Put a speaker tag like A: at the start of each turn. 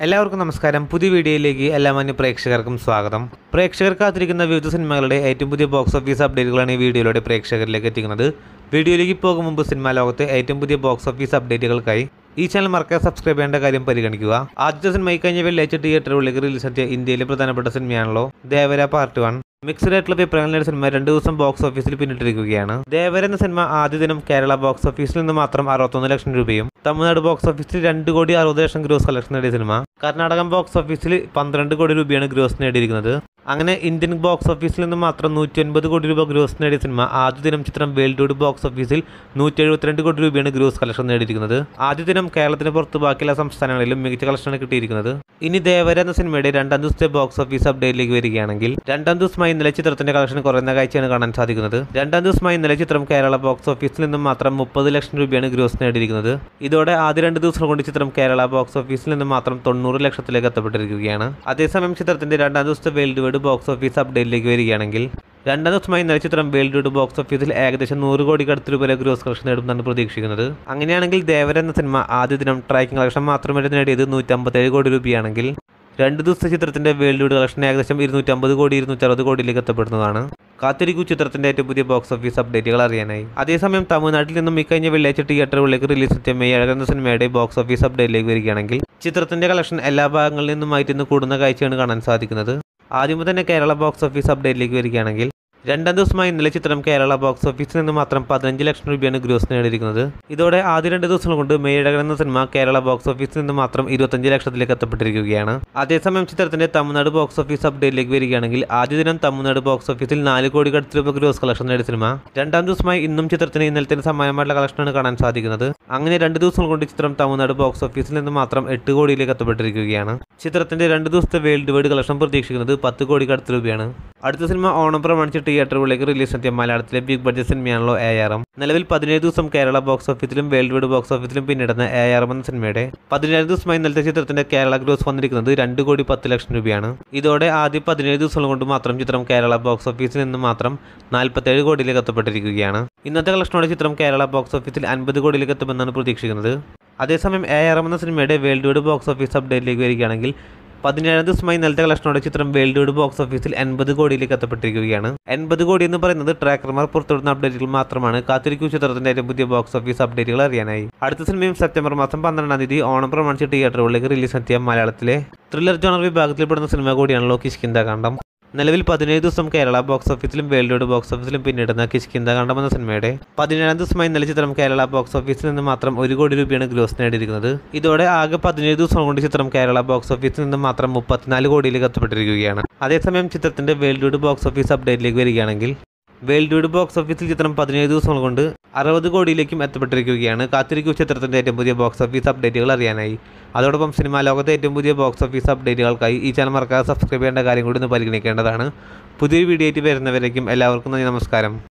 A: എല്ലാവർക്കും നമസ്കാരം പുതിയ വീഡിയോയിലേക്ക് എല്ലാ മാന്യ പ്രേക്ഷകർക്കും സ്വാഗതം പ്രേക്ഷകർ കാത്തിരിക്കുന്ന വിവിധ സിനിമകളുടെ ഏറ്റവും പുതിയ ബോക്സ് ഓഫീസ് അപ്ഡേറ്റുകളാണ് ഈ വീഡിയോയിലൂടെ പ്രേക്ഷകരിലേക്ക് എത്തിക്കുന്നത് വീഡിയോയിലേക്ക് പോകും മുമ്പ് സിനിമാ ലോകത്തെ ഏറ്റവും പുതിയ ബോക്സ് ഓഫീസ് അപ്ഡേറ്റുകൾക്കായി ഈ ചാനൽ മറക്കാതെ സബ്സ്ക്രൈബ് ചെയ്യേണ്ട കാര്യം പരിഗണിക്കുക ആദ്യത്തെ സിനിമ ഈ കഴിഞ്ഞ വെള്ളിയാഴ്ച തിയേറ്ററുകളിലേക്ക് റിലീസ് എത്തിയ ഇന്ത്യയിലെ പ്രധാനപ്പെട്ട സിനിമയാണല്ലോ ദേവര പാർട്ട് വൺ മിക്സ്ഡ് ആയിട്ടുള്ള അഭിപ്രായങ്ങൾ നേടിയ സിനിമ രണ്ട് ദിവസം ബോക്സ് ഓഫീസിൽ പിന്നിട്ടിരിക്കുകയാണ് ദേവര എന്ന സിനിമ ആദ്യ ദിനം കേരള ബോക്സ് ഓഫീസിൽ നിന്ന് മാത്രം അറുപത്തൊന്ന് ലക്ഷം രൂപയും തമിഴ്നാട് ബോക്സ് ഓഫീസിൽ രണ്ട് കോടി അറുപത് ലക്ഷം ഗ്രോസ് കളക്ഷൻ നേടിയ സിനിമ കർണാടകം ബോക്സ് ഓഫീസിൽ പന്ത്രണ്ട് കോടി രൂപയാണ് ഗ്രോസ് നേടിയിരിക്കുന്നത് അങ്ങനെ ഇന്ത്യൻ ബോക്സ് ഓഫീസിൽ നിന്ന് മാത്രം നൂറ്റി ഒൻപത് കോടി രൂപ ഗ്രോസ് നേടിയ സിനിമ ആദ്യ ദിനം ചിത്രം വേൾഡ് വൈഡ് ബോക്സ് ഓഫീസിൽ നൂറ്റി എഴുപത്തിരണ്ട് കോടി രൂപയാണ് ഗ്രോസ് കളക്ഷൻ നേടിയിരിക്കുന്നത് ആദ്യ ദിനം കേരളത്തിന് പുറത്ത് ബാക്കിയുള്ള സംസ്ഥാനങ്ങളിലും മികച്ച കളക്ഷനാണ് കിട്ടിയിരിക്കുന്നത് ഇനി ദേവര എന്ന സിനിമയുടെ രണ്ടാം ദിവസത്തെ ബോക്സ് ഓഫീസ് അപ്ഡേറ്റിലേക്ക് വരികയാണെങ്കിൽ രണ്ടാം ദിവസമായി ഇന്നലെ ചിത്രത്തിന്റെ കളക്ഷൻ കുറയുന്ന കാഴ്ചയാണ് കാണാൻ സാധിക്കുന്നത് രണ്ടാം ദിവസമായി ഇന്നലെ ചിത്രം കേരള ബോക്സ് ഓഫീസിൽ നിന്നും മാത്രം മുപ്പത് ലക്ഷം രൂപയാണ് ഗ്രോസ് നേടിയിരിക്കുന്നത് ഇതോടെ ആദ്യ രണ്ട് ദിവസം കൊണ്ട് ചിത്രം കേരള ബോക്സ് ഓഫീസിൽ നിന്ന് മാത്രം തൊണ്ണൂറ് ലക്ഷത്തിലേക്ക് എത്തപ്പെട്ടിരിക്കുകയാണ് അതേസമയം ചിത്രത്തിന്റെ രണ്ടാം ദിവസത്തെ വേൾഡ് വൈഡ് ബോക്സ് ഓഫീസ് അപ്ഡേറ്റിലേക്ക് വരികയാണെങ്കിൽ രണ്ടാം ദിവസമായി ഇന്നലെ ചിത്രം വേൾഡ് വൈഡ് ബോക്സ് ഓഫീസിൽ ഏകദേശം നൂറ് കോടിക്ക് അടുത്ത് രൂപ ഗ്രോസ് കളക്ഷൻ നേടുമെന്നാണ് പ്രതീക്ഷിക്കുന്നത് അങ്ങനെയാണെങ്കിൽ ദേവര എന്ന സിനിമ ആദ്യ ദിനം ട്രാക്കിംഗ് കളക്ഷൻ മാത്രമായിട്ട് നേടിയത് നൂറ്റമ്പത്തേഴ് കോടി രൂപയാണെങ്കിൽ രണ്ട് ദിവസത്തെ ചിത്രത്തിന്റെ വേൾഡ് വൈഡ് കളക്ഷൻ ഏകദേശം ഇരുന്നൂറ്റമ്പത് കോടി ഇരുന്നൂറ്ററുപത് കോടിയിലേക്ക് എത്തപ്പെടുന്നതാണ് കാത്തിരിക്കൂ ചിത്രത്തിന്റെ ഏറ്റവും പുതിയ ബോക്സ് ഓഫീസ് അപ്ഡേറ്റുകൾ അറിയാനായി അതേസമയം തമിഴ്നാട്ടിൽ നിന്നും ഇക്കഴിഞ്ഞ വെള്ളിയാഴ്ച തിയേറ്ററുകളിലേക്ക് റിലീസ് എത്തിയ മെയ് ഏഴ് എന്ന സിനിമയുടെ ബോക്സ് ഓഫീസ് അപ്ഡേറ്റിലേക്ക് വരികയാണെങ്കിൽ ചിത്രത്തിന്റെ കളക്ഷൻ എല്ലാ ഭാഗങ്ങളിൽ നിന്നുമായിട്ട് ഇന്ന് കൂടുന്ന കാഴ്ചയാണ് കാണാൻ സാധിക്കുന്നത് ആദ്യമേ തന്നെ കേരള ബോക്സ് ഓഫീസ് അപ്ഡേറ്റിലേക്ക് വരികയാണെങ്കിൽ രണ്ടാം ദിവസമായി ഇന്നലെ ചിത്രം കേരള ബോക്സ് ഓഫീസിൽ നിന്ന് മാത്രം പതിനഞ്ച് ലക്ഷം രൂപയാണ് ഗ്രോസ് നേടിയിരിക്കുന്നത് ഇതോടെ ആദ്യ രണ്ട് ദിവസം കൊണ്ട് മേഴകൻ എന്ന സിനിമ കേരള ബോക്സ് ഓഫീസിൽ നിന്ന് മാത്രം ഇരുപത്തഞ്ച് ലക്ഷത്തിലേക്ക് എത്തപ്പെട്ടിരിക്കുകയാണ് അതേസമയം ചിത്രത്തിന്റെ തമിഴ്നാട് ബോക്സ് ഓഫീസ് അപ്ഡേറ്റിലേക്ക് വരികയാണെങ്കിൽ ആദ്യ ദിനം തമിഴ്നാട് ബോക്സ് ഓഫീസിൽ നാല് കോടി അടുത്ത് രൂപ ഗ്രോസ് കളക്ഷൻ നേടിയ സിനിമ രണ്ടാം ദിവസമായി ഇന്നും ചിത്രത്തിന് ഇന്നലത്തെ സമാനമായിട്ടുള്ള കളക്ഷനാണ് കാണാൻ സാധിക്കുന്നത് അങ്ങനെ രണ്ട് ദിവസം കൊണ്ട് ചിത്രം തമിഴ്നാട് ബോക്സ് ഓഫീസിൽ നിന്ന് മാത്രം എട്ട് കോടിയിലേക്ക് എത്തപ്പെട്ടിരിക്കുകയാണ് ചിത്രത്തിന്റെ രണ്ട് ദിവസത്തെ വേൾഡ് വൈഡ് കളക്ഷൻ പ്രതീക്ഷിക്കുന്നത് പത്ത് കോടിക്ക് അടുത്ത് രൂപയാണ് അടുത്ത സിനിമ ഓണം പ്രമാണിച്ച് തിയേറ്ററുകളിലേക്ക് റിലീസ് എത്തിയ മലയാളത്തിലെ ബിഗ് ബഡ്ജറ്റ് സിനിമയാണല്ലോ എ ആർ എം നിലവിൽ പതിനേഴ് ദിവസം കേരള ബോക്സ് ഓഫീസിലും വേൾഡ് വൈഡ് ബോക്സ് ഓഫീസിലും പിന്നിടുന്ന എ ആർ എം എന്ന സിനിമയുടെ പതിനേഴ് ദിവസമായി ഇന്നലത്തെ ചിത്രത്തിന്റെ കേരള ഗ്രോസ് വന്നിരിക്കുന്നത് രണ്ട് കോടി പത്ത് ലക്ഷം രൂപയാണ് ഇതോടെ ആദ്യ പതിനേഴ് ദിവസം കൊണ്ട് മാത്രം ചിത്രം കേരള ബോക്സ് ഓഫീസിൽ നിന്ന് മാത്രം നാൽപ്പത്തേഴ് കോടിയിലേക്ക് എത്തപ്പെട്ടിരിക്കുകയാണ് ഇന്നത്തെ കളക്ഷനോടെ ചിത്രം കേരള ബോക്സ് ഓഫീസിൽ അൻപത് കോടിയിലേക്ക് എത്തുമെന്നാണ് പ്രതീക്ഷിക്കുന്നത് അതേസമയം എ ആർ എം എന്ന സിനിമയുടെ വേൾഡ് വൈഡ് ബോക്സ് ഓഫീസ് അപ്ഡേറ്റിലേക്ക് വരികയാണെങ്കിൽ പതിനേഴാം ദിവസമായി ഇന്നലത്തെ കളക്ഷനോടെ ചിത്രം വേൾഡ് വൈഡ് ബോക്സ് ഓഫീസിൽ എൺപത് കോടിയിലേക്ക് എത്തപ്പെട്ടിരിക്കുകയാണ് എൺപത് കോടി എന്ന് പറയുന്നത് ട്രാക്കർമാർ പുറത്തുവിടുന്ന അപ്ഡേറ്റുകൾ മാത്രമാണ് കാത്തിരിക്കൂ ചിത്രത്തിന്റെ ഏറ്റവും പുതിയ ബോക്സ് ഓഫീസ് അപ്ഡേറ്റുകൾ അറിയാനായി അടുത്ത സിനിമയും സെപ്റ്റംബർ മാസം പന്ത്രണ്ടാം തീയതി ഓണം പ്രമാണിച്ച് തിയേറ്ററുകളിലേക്ക് റിലീസ് എത്തിയ മലയാളത്തിലെ ത്രില്ലർ ജോണർ വിഭാഗത്തിൽപ്പെടുന്ന സിനിമ കൂടിയാണല്ലോ കിഷ്കിന്ദ കാണ്ഡം നിലവിൽ പതിനേഴ് ദിവസം കേരള ബോക്സ് ഓഫീസിലും വേൾഡ് വൈഡ് ബോക്സ് ഓഫീസിലും പിന്നിടുന്ന കിഷ്കിന്ദ കാണ്ഡം എന്ന സിനിമയുടെ പതിനേഴാം ദിവസമായി ഇന്നലെ ചിത്രം കേരള ബോക്സ് ഓഫീസിൽ നിന്ന് മാത്രം ഒരു കോടി രൂപയാണ് ഗ്രോസ് നേടിയിരിക്കുന്നത് ഇതോടെ ആകെ പതിനേഴ് ദിവസം കൊണ്ട് ചിത്രം കേരള ബോക്സ് ഓഫീസിൽ നിന്ന് മാത്രം മുപ്പത്തിനാല് കോടിയിലേക്ക് എത്തപ്പെട്ടിരിക്കുകയാണ് അതേസമയം ചിത്രത്തിന്റെ വേൾഡ് വൈഡ് ബോക്സ് ഓഫീസ് അപ്ഡേറ്റിലേക്ക് വരികയാണെങ്കിൽ വേൾഡ് വൈഡ് ബോക്സ് ഓഫീസിൽ ചിത്രം പതിനേഴ് ദിവസങ്ങൾ കൊണ്ട് അറുപത് കോടിയിലേക്കും എത്തപ്പെട്ടിരിക്കുകയാണ് കാത്തിരിക്കൂ ചിത്രത്തിന്റെ ഏറ്റവും പുതിയ ബോക്സ് ഓഫീസ് അപ്ഡേറ്റുകൾ അറിയാനായി അതോടൊപ്പം സിനിമാ ലോകത്തെ ഏറ്റവും പുതിയ ബോക്സ് ഓഫീസ് അപ്ഡേറ്റുകൾക്കായി ഈ ചാനൽ മറക്കാതെ സബ്സ്ക്രൈബ് ചെയ്യേണ്ട കാര്യം കൂടി ഒന്ന് പരിഗണിക്കേണ്ടതാണ് പുതിയൊരു വീഡിയോ ആയിട്ട് വരുന്നവരേക്കും എല്ലാവർക്കും നന്ദി നമസ്കാരം